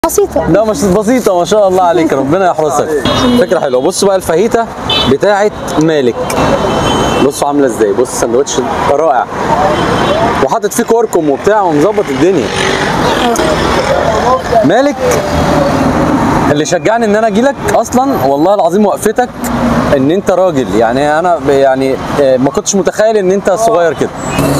بسيطة لا مش بسيطة ما شاء الله عليك ربنا يحرسك فكرة حلوة بصوا بقى الفاهيتا بتاعت مالك بصوا عاملة ازاي بص السندوتش رائع وحاطط فيه كركم وبتاع ومظبط الدنيا مالك اللي شجعني ان انا اجي لك اصلا والله العظيم وقفتك ان انت راجل يعني انا ب- يعني آه، ما كنتش متخيل ان انت صغير كده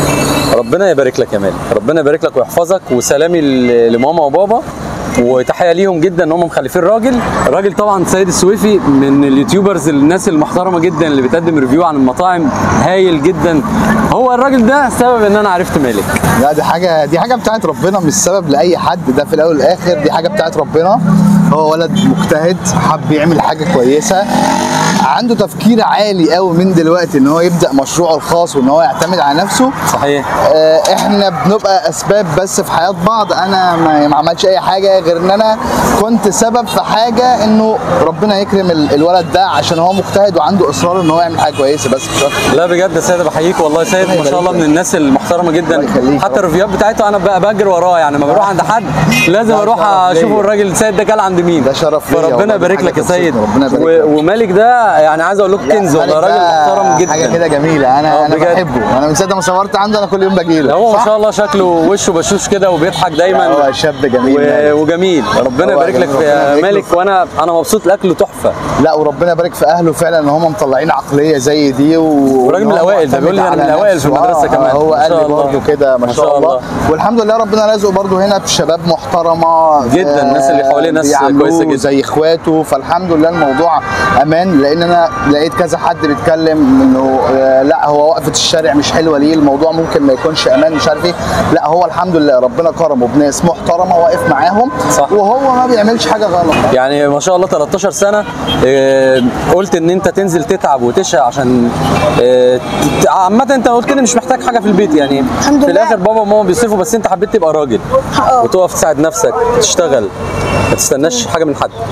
ربنا يبارك لك يا مالك ربنا يبارك لك ويحفظك وسلامي ل- لماما وبابا وتحيه ليهم جدا ان هم مخلفين راجل الراجل طبعا سيد السويفي من اليوتيوبرز الناس المحترمه جدا اللي بتقدم ريفيو عن المطاعم هايل جدا هو الراجل ده سبب ان انا عرفت مالك لا دي حاجه دي حاجه بتاعت ربنا مش سبب لاي حد ده في الاول والاخر دي حاجه بتاعت ربنا هو ولد مجتهد حب يعمل حاجه كويسه عنده تفكير عالي قوي من دلوقتي ان هو يبدا مشروعه الخاص وان هو يعتمد على نفسه صحيح آه، احنا بنبقى اسباب بس في حياه بعض انا ما ما عملتش اي حاجه غير ان انا كنت سبب في حاجه انه ربنا يكرم ال- الولد ده عشان هو مجتهد وعنده اصرار ان هو يعمل حاجه كويسه بس مش أكتر. لا بجد يا سيد بحييك والله يا سيد ما شاء الله من الناس المحترمه جدا الله يخليك. حتى الريفيوهات بتاعته انا بقى بجري وراه يعني لما بروح عند حد لازم ده اروح شرف اشوف ليا. الراجل سيد ده كان عند مين ده شرف ليا فربنا والله، دي يبارك حاجة لك يا سيد تبسطني، ربنا يبارك و- لك. ومالك ده يعني عايز اقول لكم كنز والله مالك راجل ده محترم جدا حاجه كده جميله انا آه، انا بجد. بحبه انا من ساعه ما صورت عنده انا كل يوم باجي له هو ما صح؟ شاء الله شكله وشه بشوش كده وبيضحك دايما هو شاب جميل و... مالك. وجميل ربنا هو يبارك لك جميل، في ربنا يبارك له مالك في- وانا انا مبسوط الاكل تحفه لا وربنا يبارك في اهله فعلا ان هم مطلعين عقليه زي دي و... وراجل من وإن هو الأوائل، ده معتمد بيقول لي أنا من على الأوائل في نفسه. المدرسة آه، كمان. آه، هو ما قال شاء لي الله. برضه كده ما شاء الله والحمد لله ربنا رزقه برضه هنا بشباب محترمه جدا، الناس اللي حواليه ناس بيعاملوه كويسة جدا. زي اخواته فالحمد لله الموضوع امان لان انا لقيت كذا حد بيتكلم انه آه، لا هو وقفه الشارع مش حلوه ليه الموضوع ممكن ما يكونش امان مش عارف ايه لا هو الحمد لله ربنا كرمه بناس محترمه واقف معاهم صح. وهو ما بيعملش حاجه غلط يعني ما شاء الله 13 سنه آه، قلت ان انت تنزل تتعب وتشقى عشان آه، ت- عامه انت قلت لي مش محتاج حاجه في البيت يعني الحمد في لله. الاخر بابا وماما بيصرفوا بس انت حبيت تبقى راجل اه. وتقف تساعد نفسك تشتغل ما تستناش حاجه من حد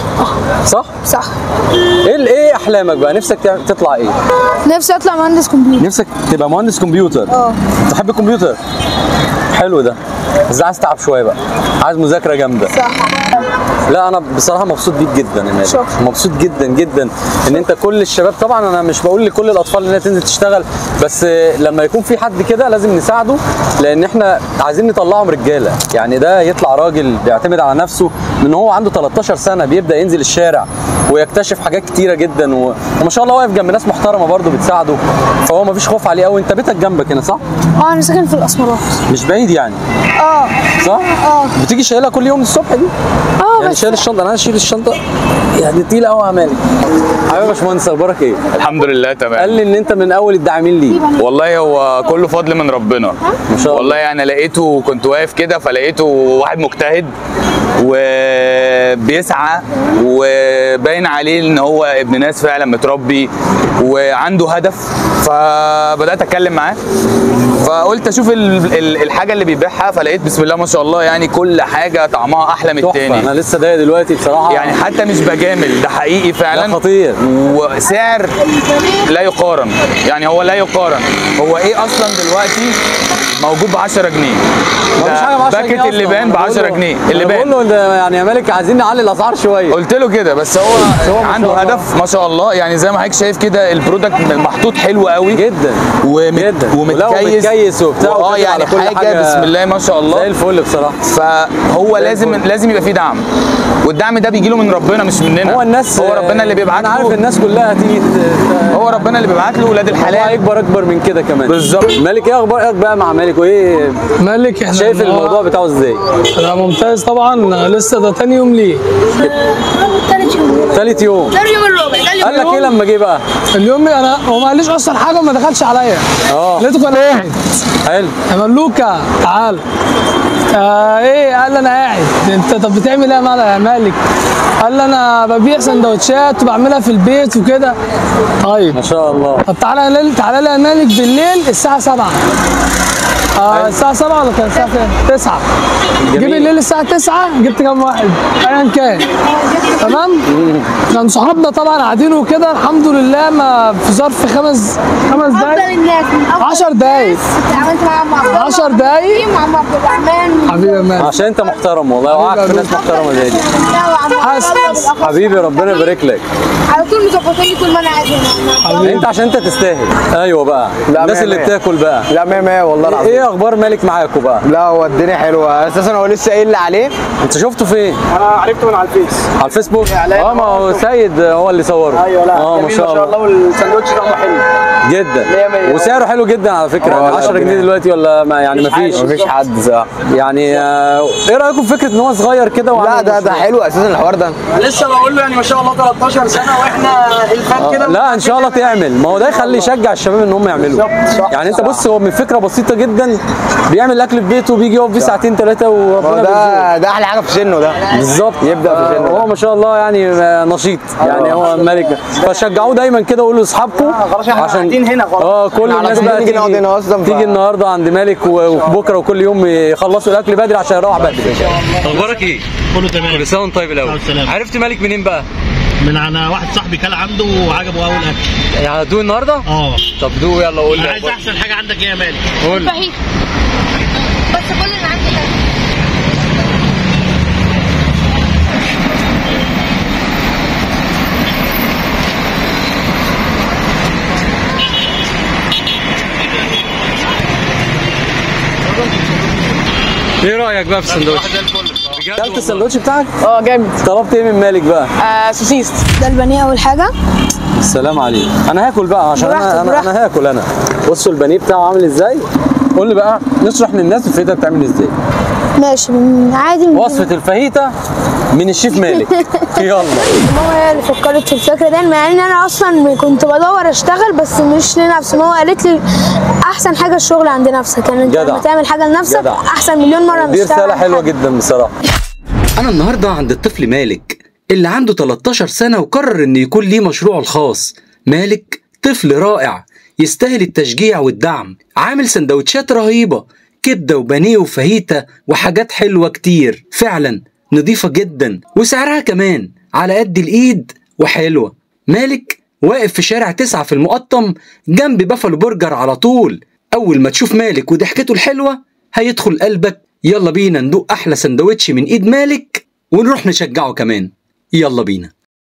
صح صح ايه ال- ايه احلامك بقى نفسك تع- تطلع ايه نفسي اطلع مهندس كمبيوتر نفسك تبقى مهندس كمبيوتر اه. تحب الكمبيوتر حلو ده بس عايز تعب شويه بقى عايز مذاكره جامده صح لا انا بصراحه مبسوط بيك جدا يا مالك شكرا. مبسوط جدا جدا ان انت كل الشباب طبعا انا مش بقول لكل الاطفال انها تنزل تشتغل بس لما يكون في حد كده لازم نساعده لان احنا عايزين نطلعهم رجاله يعني ده يطلع راجل بيعتمد على نفسه من هو عنده 13 سنه بيبدا ينزل الشارع ويكتشف حاجات كتيره جدا و... وما شاء الله واقف جنب ناس محترمه برضه بتساعده فهو مفيش خوف عليه قوي انت بيتك جنبك هنا صح اه انا ساكن في الاسمرات مش بعيد يعني اه صح اه بتيجي شايلها كل يوم الصبح دي اه يعني بس شايل الشنطه انا عايز اشيل الشنطه يعني تقيله قوي يا مالك حبيبي يا باشمهندس اخبارك ايه؟ الحمد لله قال تمام لي ان انت من اول الداعمين ليه والله هو كله فضل من ربنا ما شاء الله. والله يعني لقيته كنت واقف كده فلقيته واحد مجتهد وبيسعى وباين عليه ان هو ابن ناس فعلا متربي وعنده هدف فبدات اتكلم معاه فقلت اشوف ال- ال- الحاجه اللي بيبيعها فلقيت بسم الله ما شاء الله يعني كل حاجه طعمها احلى من تحفه انا التاني لسه ضايق دلوقتي بصراحه يعني حتى مش بجامل ده حقيقي لا فعلا خطير وسعر لا يقارن يعني هو لا يقارن هو ايه اصلا دلوقتي موجود ب 10 جنيه مفيش حاجه ب 10 باكت جنيه اللبان ب 10 جنيه اللي اللبان بقول له ده يعني يا مالك عايزين نعلي الاسعار شويه قلت له كده بس هو هو ما عنده شاء الله. هدف ما شاء الله يعني زي ما حضرتك شايف كده البرودكت محطوط حلو قوي جدا ومت جدا ولا ومتكيس ومتكيس وبتاع اه وكاتب يعني على كل حاجه, حاجة بسم الله ما شاء زي الله الفل بصراحه فهو زي لازم الفل. لازم يبقى فيه دعم والدعم ده بيجي له من ربنا مش مننا هو الناس هو ربنا اللي بيبعت انا عارف له الناس كلها هتيجي ت- هو ربنا اللي بيبعت له ولاد هو الحلال هيكبر اكبر من كده كمان بالظبط. مالك ايه اخبارك بقى مع مالك وايه مالك احنا شايف الموضوع بتاعه ازاي انا ممتاز طبعا لسه ده تاني يوم ليه تالت يوم ثالث يوم تاني يوم الرابع تاني قال لك ايه لما جه بقى اليوم انا هو ما قاليش اصلا حاجه وما دخلش عليا اه لقيته كان قاعد حلو يا ملوكه تعال آه ايه قال لي انا قاعد انت طب بتعمل ايه يا مال- يا مالك قال لي انا ببيع سندوتشات وبعملها في البيت وكده طيب ما شاء الله طب تعالى تعالى لي يا مالك بالليل الساعه 7 آه الساعة 7 ولا كان الساعة كام؟ 9 جه جميل. بالليل الساعة 9 جبت كام واحد؟ أيا كان تمام؟ كان صحابنا طبعا قاعدين وكده الحمد لله ما في ظرف خمس خمس افضل دقايق الناس من افضل 10 دقايق الناس اتعاملت معاهم مع عبد الله 10 دقايق ومع عبد الرحمن حبيبي يا مان عشان انت محترم والله وقعك في ناس محترمه زي دي حاسس. حبيبي ربنا يبارك لك على طول مظبطيني طول ما انا قاعد هنا انت عشان انت تستاهل ايوه بقى لا، الناس مية اللي مية. بتاكل بقى لا 100 100 والله العظيم ايه اخبار مالك معاكوا بقى لا هو الدنيا حلوه اساسا هو لسه قايل لي عليه انت شفته فين انا عرفته من على الفيس على الفيسبوك إعلان اه ما هو سيد هو اللي صوره ايوه لا اه ما جميل شاء الله والساندوتش طعمه حلو جدا مية مية. وسعره حلو جدا على فكره اه، لا، 10 جنيه ربنا دلوقتي ولا ما يعني ما فيش مفيش حد صح يعني آه، ايه رايكم في فكره ان هو صغير كده لا وعامل ده ده مشروع؟ حلو اساسا الحوار ده لسه بقول له يعني ما شاء الله 13 سنه واحنا الفان كده لا ان شاء الله تعمل ما هو ده يخلي يشجع الشباب ان هم يعملوا بالظبط، صح، يعني انت صح. بص هو من فكره بسيطه جدا بيعمل اكل في بيته وبيجي يقف فيه ساعتين ثلاثه ما هو وربنا بيرزقه. ده ده احلى حاجه في سنه ده بالظبط يبدأ في سنه هو ده. ما شاء الله يعني آه، نشيط يعني هو ملك فشجعوه دايما كده وقولوا لاصحابكم خلاص احنا قاعدين هنا خلاص. اه كل احنا على الناس طول بقى بنيجي نقعد تيجي هنا أصلاً، ف- تيجي النهارده عند مالك و- وبكره وكل يوم يخلصوا الاكل بدري عشان يروح بدري اخبارك ايه؟ كله تمام كل سنه وانت طيب الاول السلامة. عرفت مالك منين بقى؟ من انا واحد صاحبي كان عنده وعجبه اول اكل يعني هتدوق النهارده؟ اه طب دوق يلا قول انا لي عايز احسن حاجه عندك ايه يا مالك قول لي. بس كل اللي عندي ده ايه رايك بقى في السندوتش؟ اكلت السندوتش بتاعك؟ اه جامد طلبت ايه من مالك بقى؟ آه سوسيس ده البانيه اول حاجه السلام عليك انا هاكل بقى عشان براحتك، انا انا, براحتك. أنا هاكل انا بصوا البانيه بتاعه عامل ازاي قول لي بقى نشرح للناس الفاهيتا بتعمل ازاي ماشي من عادي من وصفه الفاهيتا من الشيف مالك يلا ماما هي اللي فكرت في الفكره دي مع ان انا اصلا كنت بدور اشتغل بس مش لنفسي ماما قالت لي احسن حاجه الشغل عند نفسك يعني انت جدع. لما تعمل حاجه لنفسك جدع. احسن مليون مره من دي تشتغل رساله عند حلوه حد. جدا بصراحه أنا النهاردة عند الطفل مالك اللي عنده 13 سنة وقرر إن يكون ليه مشروعه الخاص مالك طفل رائع يستاهل التشجيع والدعم عامل سندوتشات رهيبة كبدة وبانيه وفاهيتا وحاجات حلوة كتير فعلا نضيفة جدا وسعرها كمان على قد الإيد وحلوة مالك واقف في شارع تسعة في المقطم جنب بافلو برجر على طول أول ما تشوف مالك وضحكته الحلوة هيدخل قلبك يلا بينا ندوق أحلى سندوتش من إيد مالك ونروح نشجعه كمان يلا بينا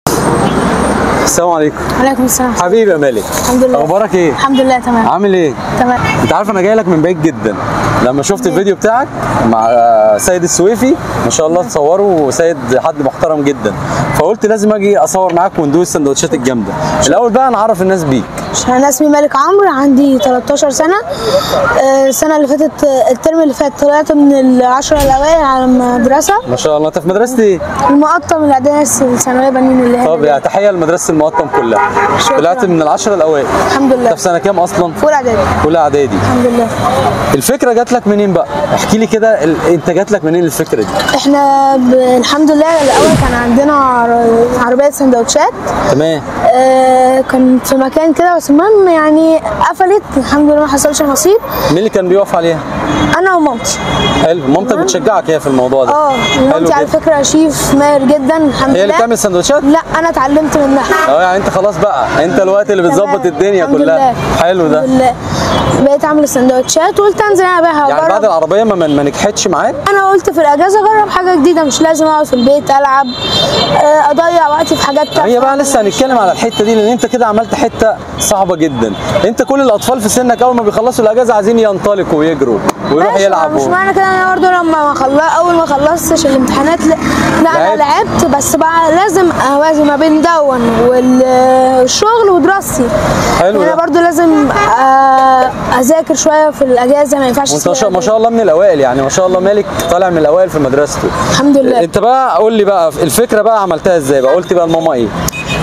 السلام عليكم عليكم السلام حبيبي يا مالك الحمد لله اخبارك ايه الحمد لله تمام عامل ايه تمام انت عارف انا جاي لك من بعيد جدا لما شفت الفيديو بتاعك مع آه، سيد السويفي ما شاء الله تصوره وسيد حد محترم جدا فقلت لازم اجي اصور معاك وندوق السندوتشات الجامده الاول بقى نعرف الناس بيك انا اسمي مالك عمرو عندي 13 سنه آه، السنه اللي فاتت آه، الترم اللي فات طلعت من العشرة الاوائل على المدرسه ما شاء الله انت في مدرسه ايه المقطم الاعداديه الثانويه بنين اللي هي طب يعني تحيه لمدرسه المقطم كلها شكراً. طلعت من العشره الاوائل الحمد انت لله في سنه كام اصلا في اولى اعدادي اولى اعدادي الحمد لله الفكره جات لك منين بقى احكي لي كده ال- انت جات لك منين الفكره دي احنا ب... الحمد لله الاول كان عندنا عر- عربيه سندوتشات تمام آه كان في مكان كده بس المهم يعني قفلت الحمد لله ما حصلش نصيب مين اللي كان بيقف عليها انا ومامتي حلو مامتك بتشجعك هي في الموضوع ده اه حلو مامتي على جدا فكره شيف ماهر جدا الحمد هي اللي لله بتعمل سندوتشات لا انا اتعلمت منها اه يعني انت خلاص بقى انت الوقت اللي بتظبط تمام. الدنيا الحمد كلها لله. حلو ده الحمد لله بقيت اعمل السندوتشات وقلت انزل انا ابيعها يعني بعد واجرب العربيه ما, ما نجحتش معاك انا قلت في الاجازه اجرب حاجه جديده مش لازم اقعد في البيت العب آه، اضيع وقتي في حاجات هي تافهة. بقى لسه هنتكلم على الحته دي لان انت كده عملت حته صعبه جدا انت كل الاطفال في سنك اول ما بيخلصوا الاجازه عايزين ينطلقوا ويجروا ويروحوا ماشي، يلعبوا مش معنى كده انا برضه لما ما خلص اول ما خلصتش الامتحانات ل... لا انا لعبت. لعبت بس بقى لازم اوازن ما بين دون والشغل ودراستي حلو انا ده. برضه لازم آه، اذاكر شويه في الاجازه ما ينفعش وانت ما أسيب شاء- ما شاء الله من الاوائل يعني ما شاء الله مالك طالع من الاوائل في مدرسته الحمد لله انت بقى قول لي بقى الفكره بقى عملتها ازاي بقى قلت بقى لماما ايه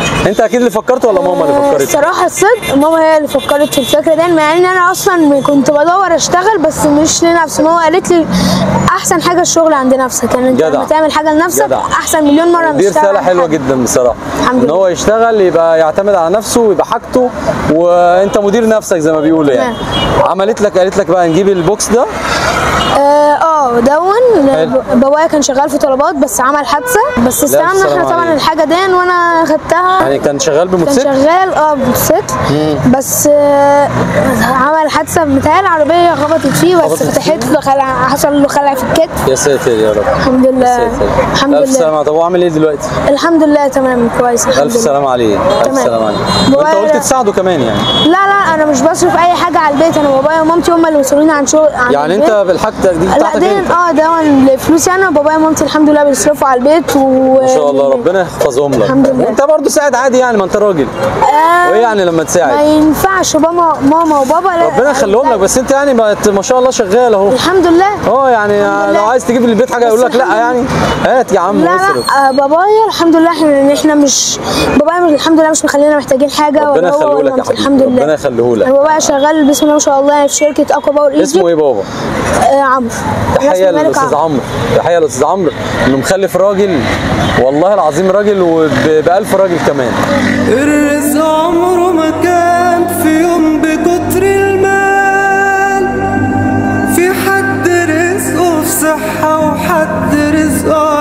انت اكيد اللي فكرت ولا ماما اللي فكرت الصراحة الصدق ماما هي اللي فكرت في الفكرة دي مع ان انا اصلا كنت بدور اشتغل بس مش لنفسي ماما قالت لي احسن حاجة الشغل عند نفسك يعني انت جدع. لما تعمل حاجة لنفسك جدع. احسن مليون مرة من دي تشتغل رساله عند حلوه حد. جدا بصراحه الحمد ان هو يشتغل يبقى يعتمد على نفسه ويبقى حاجته وانت مدير نفسك زي ما بيقولوا يعني عملت لك قالت لك بقى نجيب البوكس ده اه اه دون حلو. بابايا كان شغال في طلبات بس عمل حادثة بس استلمنا السلام احنا طبعا عليك. الحاجة دي وانا خدتها يعني كان شغال كان بموتوسيكل شغال اه بموتوسيكل بس آه، عمل حادثة متهيألي العربية خبطت فيه بس خبطت فتحت له خلع حصل له خلع في الكتف يا ساتر يا رب الحمد يا لله ساتر الحمد الف لله سلامه طب هو عامل ايه دلوقتي الحمد لله تمام كويس الحمد الف لله. سلامه عليه الف تمام. سلامه عليه بابايا- وانت قلت تساعده كمان يعني لا لا انا مش بصرف اي حاجه على البيت انا بابايا ومامتي هم اللي مسؤولين عن شغل عن يعني البيت. انت بالحاجه دي لا بتاعتك دي انت اه ده فلوسي انا بابايا ومامتي الحمد لله بيصرفوا على البيت و ما شاء الله ربنا يحفظهم لك الحمد لله. وانت برضه ساعد عادي يعني ما انت راجل آه وايه يعني لما ما تساعد ينفعش ماما ماما وبابا لا ربنا يخليهم لك بس انت يعني بقت ما شاء الله شغال اهو الحمد لله اه يعني الحمد لو لله. عايز تجيب للبيت حاجه بس يقول لك لا الحمد يعني هات يا عم لا واصرف لا آه بابايا الحمد لله احنا إن احنا مش بابايا مش الحمد لله مش مخلينا محتاجين حاجه ربنا ولا هو يخليه ولا لك يا مامتي. حبيبي الحمد لله ربنا يخليه لك بابايا شغال بسم الله ما شاء الله في شركه اكوا باور ايجيبت اسمه ايه بابا؟ آه عمرو تحيه اسمه مالك للاستاذ عمرو. عمرو تحيه للاستاذ عمرو انه مخلف راجل والله العظيم راجل وبألف راجل كمان الرزق عمره ما كان في يوم بكتر المال في حد رزقه في صحة وحد رزقه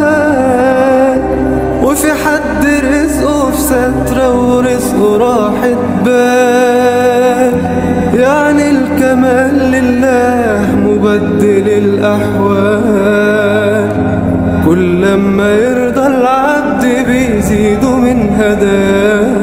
عال وفي حد رزقه في سترة ورزقه راحة بال يعني الكمال لله مبدل الأحوال كل ما يرضى العبد بيزيد من هداه